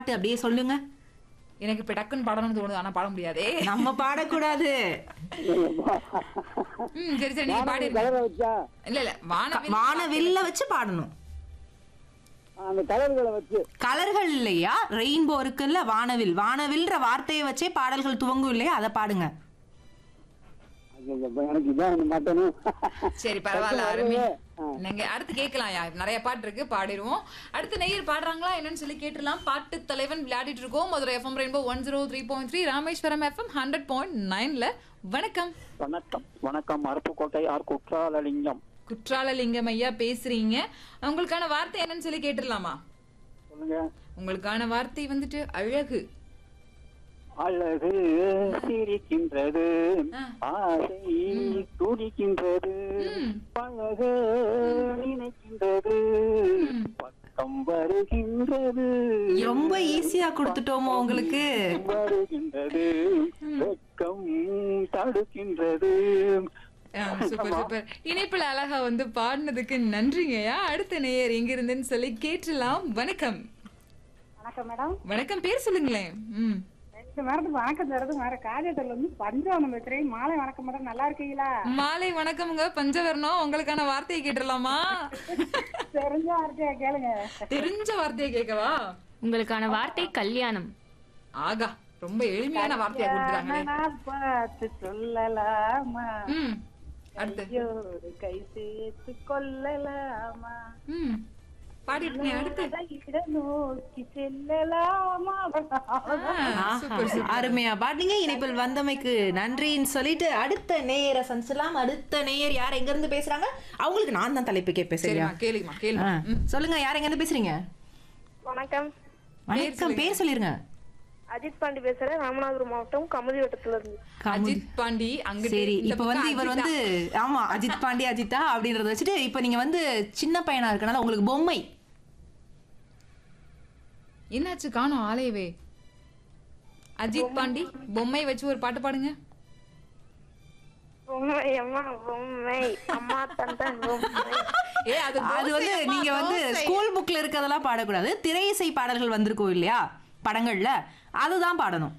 பாட்டு அப்படியே சொல்லுங்க எனக்கு இப்ப டக்குன்னு பாடணும்னு தோணுது ஆனா பாட முடியாதே நம்ம பாடக்கூடாது ம் சரி சரி நீங்க பாடி கலரை வச்சா இல்ல இல்ல வானவில் வானவில்ல வச்சு பாடணும் அந்த கலர்களை வச்சு கலர்கள் இல்லையா ரெயின்போ இருக்குல்ல வானவில் வானவில்ன்ற வார்த்தையை வச்சே பாடல்கள் துவங்கும் இல்லையா அதை பாடுங்க ஐயோ, இப்ப எனக்கு இதான் மாட்டணும் சரி பரவாயில்ல அருமை ஆ. நீங்க அடுத்து கேட்கலாம் யா நிறைய பாட்டு இருக்கு பாடிடுவோம் அடுத்து நெய்யர் பாடுறாங்களா என்னன்னு சொல்லி கேட்டுலாம் பாட்டு தலைவன் விளையாடிட்டு இருக்கோம் Madurai FM rainbow one zero three point three Rameswaram FM hundred point நைன்ல வணக்கம் வணக்கம் வணக்கம் அருப்புக்கோட்டை ஆர் குற்றாலலிங்கம் குற்றாலலிங்கம் ஐயா பேசுறீங்க உங்களுக்கான வார்த்தை என்னன்னு சொல்லி கேட்டுடலாமா சொல்லுங்க உங்களுக்கான வார்த்தை வந்துட்டு அழகு அழகு சிரிக்கின்றது ஆ. ஆசை துடிக்கின்றது ம். பழக நினைக்கின்றது ம். பக்கம் வருகின்றது ரொம்ப ஈஸியா கொடுத்துட்டோமோ உங்களுக்கு வருகின்றது வெட்கம் தடுக்கின்றது சூப்பர் சூப்பர் இணைப்புல அழகா வந்து பாடினதுக்கு நன்றிங்கய்யா அடுத்த நேயர் எங்க இருந்துன்னு சொல்லி கேட்டுலாம் வணக்கம் வணக்கம் மேடம் வணக்கம் பேர் சொல்லுங்களேன் ம் ரெண்டு நேரத்துக்கு வணக்கம் தரது வேற காஜேட்டர்ல இருந்து பஞ்சவனம் பேசுறேன் மாலை வணக்கம் மேடம் நல்லா இருக்கீங்களா மாலை வணக்கம்ங்க பஞ்சவர்ணம் உங்களுக்கான வார்த்தையை கேட்டுடலாமா தெரிஞ்ச வார்த்தையா கேளுங்க தெரிஞ்ச வார்த்தையை கேட்கவா உங்களுக்கான வார்த்தை கல்யாணம் ஆகா ரொம்ப எளிமையான வார்த்தையா கொடுத்துறாங்களே நான் பார்த்து சொல்லலாமா ம் அடுத்து ஐயோரு கை சேர்த்து கொள்ளலாமா ம் பாடிட்டு அடுத்து இட நோக்கி செல்லலாமா ஆ, சூப்பர் சூப்பர் அருமையா பாட்டீங்க இணைப்பில் வந்தமைக்கு நன்றின்னு சொல்லிட்டு அடுத்த நேயரை சந்திச்சலாம் அடுத்த நேயர் யார் எங்க இருந்து பேசுறாங்க அவங்களுக்கு நான் தான் தலைப்பு கேட்பேன் சரியா சரிம்மா கேளுமா கேளுமா ஆ, சொல்லுங்க யார் எங்க இருந்து பேசுறீங்க வணக்கம் வணக்கம் பேர் சொல்லிருங்க அஜித் பாண்டி பேசுறேன் ராமநாதபுரம் மாவட்டம் கமுதி வட்டத்துல இருந்து அஜித் பாண்டி அங்கிட்டு சரி இந்த இப்ப வந்து பக்கம் இவர் அஜித்தா. வந்து ஆமா அஜித் பாண்டி அஜித்தா அப்படின்றத வச்சுட்டு இப்ப நீங்க வந்து சின்ன பையனா இருக்கனால உங்களுக்கு பொம்மை என்னாச்சு காணோம் ஆலையவே அஜித் பாண்டி பொம்மை வச்சு ஒரு பாட்டு பாடுங்க பொம்மை அம்மா பொம்மை அம்மா தந்த பொம்மை ஏ அது அது வந்து தோசையம்மா, நீங்க வந்து தோசை. ஸ்கூல் புக்ல இருக்கதெல்லாம் பாடக்கூடாது திரை இசை பாடல்கள் வந்திருக்கும் இல்லையா படங்கள்ல அதுதான் பாடணும்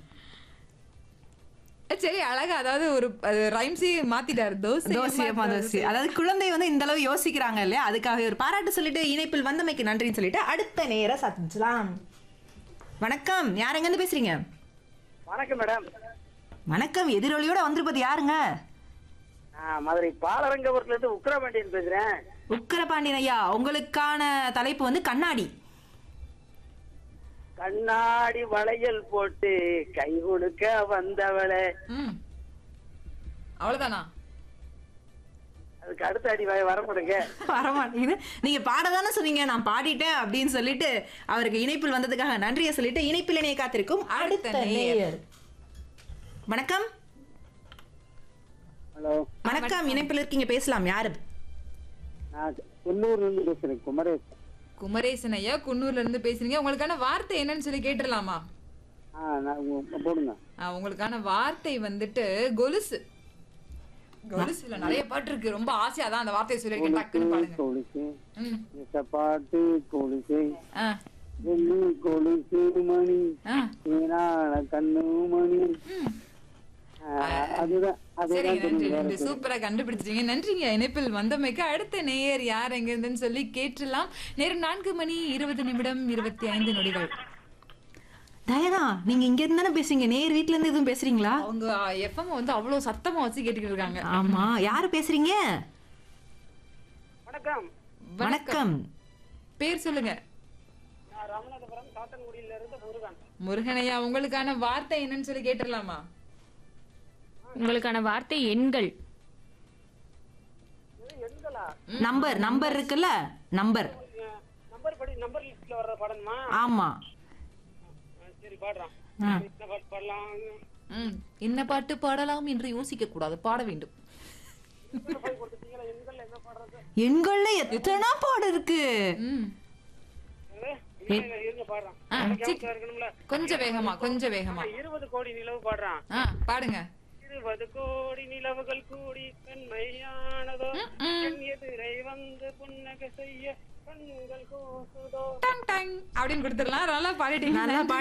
சரி அழகா அதாவது ஒரு ரைம்ஸே மாத்திட்டாரு தோசை தோசியமா தோசி அதாவது குழந்தை வந்து இந்த அளவு யோசிக்கிறாங்க இல்லையா அதுக்காக ஒரு பாராட்டு சொல்லிட்டு இணைப்பில் வந்தமைக்கு நன்றின்னு சொல்லிட்டு அடுத்த நேர சந்திச்சலாம் வணக்கம் யார் எங்க இருந்து பேசுறீங்க வணக்கம் மேடம் வணக்கம் எதிரொலியோட வந்திருப்பது யாருங்க நான் மதுரை பாலரங்கபுரத்துல இருந்து உக்கரபாண்டியன் பேசுறேன் உக்கரபாண்டியன் ஐயா உங்களுக்கான தலைப்பு வந்து கண்ணாடி கண்ணாடி வளையல் போட்டு கை கொடுக்க வந்தவளே ம் அவ்வளவுதானா அதுக்கு அடுத்த அடி வ- வரப்படுங்க வரமாட்டேங்குது நீங்க பாடதானே சொன்னீங்க நான் பாடிட்டேன் அப்படின்னு சொல்லிட்டு அவருக்கு இணைப்பில் வந்ததுக்காக நன்றியை சொல்லிட்டு இணைப்பில் இணைய காத்திருக்கும் அடுத்த அடுத்த நேயர். நேயர் வணக்கம் ஹலோ வணக்கம் இணைப்பில் இருக்கீங்க பேசலாம் யாரு நான் குன்னூர்ல இருந்து பேசுறேன் குமரேஷ் குமரேசன் ஐயா குன்னூர்ல இருந்து பேசுறீங்க உங்களுக்கான வார்த்தை என்னன்னு சொல்லி கேட்டுடலாமா ஆ நான் உங்க- போடுங்க ஆ, உங்களுக்கான வார்த்தை வந்துட்டு கொலுசு கொலுசுல நிறைய பாட்டு இருக்கு ரொம்ப ஆசையா தான் அந்த வார்த்தையை சொல்லியிருக்கேன் டக்குன்னு பாடுங்க கொலுசு ம் பாட்டு கொலுசு ஆ வெள்ளி கொலுசு மணி ஆ ஏனாள கண்ணு மணி ம் ஆ, அதுதான் சரி அதுதான் நன்றி தெரியும் நன்றி சூப்பரா கண்டுபிடிச்சிட்டீங்க நன்றிங்க இணைப்பில் வந்தமைக்கு அடுத்த நேயர் யார் எங்க இருந்துன்னு சொல்லி கேட்டுலாம் நேரம் நான்கு மணி இருபது நிமிடம் இருபத்தி ஐந்து நொடிகள் தயனா நீங்க இங்க இருந்து தானே பேசுறீங்க நேர் வீட்ல இருந்து எதுவும் பேசுறீங்களா அவங்க எஃப்எம் வந்து அவ்வளவு சத்தமா வச்சு கேட்டுக்கிட்டு இருக்காங்க ஆமா யாரு பேசுறீங்க வணக்கம் வணக்கம் பேர் சொல்லுங்க நான் ராமநாதபுரம் காத்தன்குடியில இருந்து முருகன் முருகனையா உங்களுக்கான வார்த்தை என்னன்னு சொல்லி கேட்டுடலாமா உங்களுக்கான வார்த்தை எண்கள் நம்பர் நம்பர் இருக்குல்ல நம்பர் நம்பர் படி நம்பர் லிஸ்ட்ல வர்ற படமா ஆமா சரி பாடுறான் ஆ. என்ன பாட்டு பாடலாம் ம் என்ன பாட்டு பாடலாம் என்று யோசிக்க கூடாது பாட வேண்டும் எண்கள்ல எத்தனை பாடு இருக்கு ம் இருங்க பாடுறான் ஆ, சீ- இருக்கணும்ல கொஞ்சம் வேகமா கொஞ்சம் வேகமா இருபது கோடி நிலவு பாடுறான் ஆ பாடுங்க இருபது கோடி நிலவுகள் கூடி பெண்மையானதோ ம், ம். என் எதிரை வந்து புன்னகை செய்ய டங் டங் அப்படின்னு கொடுத்துடலாம் நல்லா பாடிட்டீங்க நல்லா